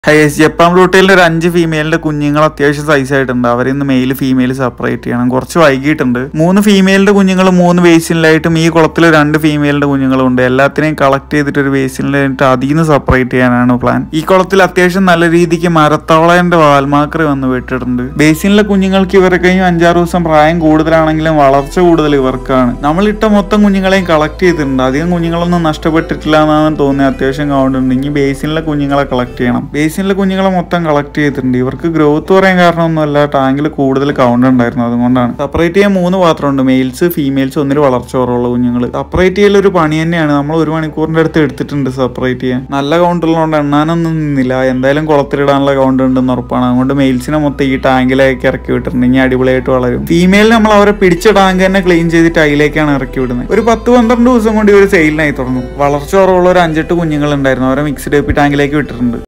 ഹൈസ് Japan ബ്ലൂട്ടേലിൽ ഒരു അഞ്ച് ഫീമെയിലിന്റെ കുഞ്ഞുങ്ങൾ അത്യാവശ്യം സൈസ് ആയിട്ടുണ്ട് അവരിന്ന് മെയിൽ ഫീമെയിൽ സെപ്പറേറ്റ് ചെയ്യണം കുറച്ച് വൈകിട്ടുണ്ട് മൂന്ന് ഫീമെയിലിന്റെ കുഞ്ഞുങ്ങൾ മൂന്ന് ബേസിനിലായിട്ടും ഈ കുളത്തിൽ രണ്ട് ഫീമെയിലിന്റെ കുഞ്ഞുങ്ങളും ഉണ്ട് എല്ലാത്തിനെയും കളക്ട് ചെയ്തിട്ട് ഒരു ബേസിനിലായിട്ട് അതിൽ നിന്ന് സെപ്പറേറ്റ് ചെയ്യാനാണ് പ്ലാൻ ഈ കുളത്തിൽ അത്യാവശ്യം നല്ല രീതിക്ക് മരത്തവളന്റെ വാൽമാക്കറി വന്ന് വിട്ടിട്ടുണ്ട് ബേസിനിലെ കുഞ്ഞുങ്ങൾക്ക് ഇവരെ കഴിഞ്ഞ് അഞ്ചാറ് ദിവസം പ്രായം കൂടുതലാണെങ്കിലും വളർച്ച കൂടുതൽ ഇവർക്കാണ് നമ്മളിട്ട മൊത്തം കുഞ്ഞുങ്ങളെയും കളക്ട് ചെയ്തിട്ടുണ്ട് അധികം കുഞ്ഞുങ്ങളൊന്നും നഷ്ടപ്പെട്ടിട്ടില്ല എന്നാണ് തോന്നിയത് അത്യാവശ്യം കൗണ്ട് ഉണ്ട് ഇനി ബേസിനിലെ കുഞ്ഞുങ്ങളെ കളക്ട് ചെയ്യണം ബേസിനിലെ കുഞ്ഞുങ്ങളെ മൊത്തം കളക്ട് ചെയ്തിട്ടുണ്ട് ഇവർക്ക് ഗ്രോത്ത് പറയാൻ കാരണമൊന്നുമല്ല ടാങ്കിൽ കൂടുതൽ കൗണ്ട് ഉണ്ടായിരുന്നു അതുകൊണ്ടാണ് സെപ്പറേറ്റ് ചെയ്യാൻ മൂന്ന് പാത്രമുണ്ട് മെയിൽസ് ഫീമെയിൽസ് ഒന്നിൽ വളർച്ച കുറവുള്ള കുഞ്ഞുങ്ങൾ സെപ്പറേറ്റ് ചെയ്യൽ ഒരു പണി തന്നെയാണ് നമ്മൾ ഒരു മണിക്കൂറിന്റെ അടുത്ത് എടുത്തിട്ടുണ്ട് സെപ്പറേറ്റ് ചെയ്യാൻ നല്ല കൗണ്ട് ഉള്ളതുകൊണ്ട് എണ്ണാനൊന്നും നിന്നില്ല എന്തായാലും കുളത്തിലിടാനുള്ള കൗണ്ട് ഉണ്ടെന്ന് ഉറപ്പാണ് അതുകൊണ്ട് മെയിൽസിനെ മൊത്തം ഈ ടാങ്കിലേക്ക് ഇറക്കി വിട്ടിട്ടുണ്ട് ഇനി അടിപൊളിയായിട്ട് വളരും ഫീമെയിൽ നമ്മൾ അവരെ പിടിച്ച ടാങ്ക് തന്നെ ക്ലീൻ ചെയ്തിട്ട് അതിലേക്കാണ് ഇറക്കി വിടുന്നത് ഒരു പത്ത് പന്ത്രണ്ട് ദിവസം കൊണ്ട് ഇവർ സെയിലിനായി തുടങ്ങും വളർച്ച കുറവുള്ള ഒരു അഞ്ചെട്ട് കുഞ്ഞുങ്ങൾ ഉണ്ടായിരുന്നു അവരെ മിക്സ്ഡ് ടാങ്കിലേക്ക് വിട്ടിട്ടുണ്ട്